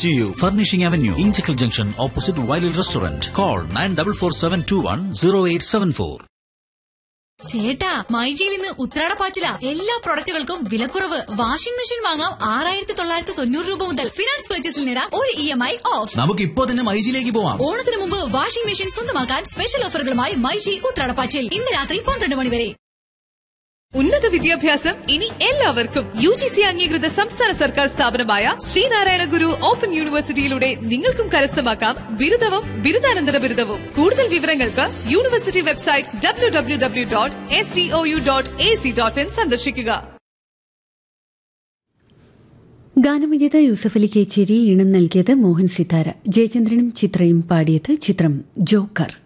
ചെയ്യൂ furnishing avenue Inchakkal junction opposite വയലിൽ restaurant call nine double four seven two one zero eight seven four ചേട്ടാ മൈജിയിൽ ഇന്ന് ഉത്രാടപ്പാച്ചില എല്ലാ പ്രൊഡക്റ്റുകൾക്കും വിലക്കുറവ് വാഷിംഗ് മെഷീൻ വാങ്ങാം ആറായിരത്തി തൊള്ളായിരത്തി തൊണ്ണൂറ് രൂപ മുതൽ ഫിനാൻസ് പർച്ചേസിൽ നേടാം ഒരു ഇ എം ഐ ഓഫ് നമുക്ക് ഇപ്പോ തന്നെ മൈജിയിലേക്ക് പോവാം ഓണത്തിന് മുമ്പ് വാഷിംഗ് മെഷീൻ സ്വന്തമാക്കാൻ സ്പെഷ്യൽ ഓഫറുകളുമായി മൈജി ഉത്രാടപ്പാച്ചിൽ ഇന്ന് രാത്രി പന്ത്രണ്ട് മണി വരെ ഉന്നത വിദ്യാഭ്യാസം ഇനി എല്ലാവർക്കും യു ജി സി അംഗീകൃത സംസ്ഥാന സർക്കാർ സ്ഥാപനമായ ശ്രീനാരായണ ഗുരു ഓപ്പൺ യൂണിവേഴ്സിറ്റിയിലൂടെ നിങ്ങൾക്കും കരസ്ഥമാക്കാം ബിരുദവും ബിരുദാനന്തര ബിരുദവും കൂടുതൽ വിവരങ്ങൾക്ക് university website W W W dot S C O U dot A C dot in സന്ദർശിക്കുക ഗാനമെഴുതിയത് യൂസഫ് അലി കേച്ചേരി ഈണം നൽകിയത് മോഹൻ സിതാര ജയചന്ദ്രനും ചിത്രയും പാടിയത് ചിത്രം ജോക്കർ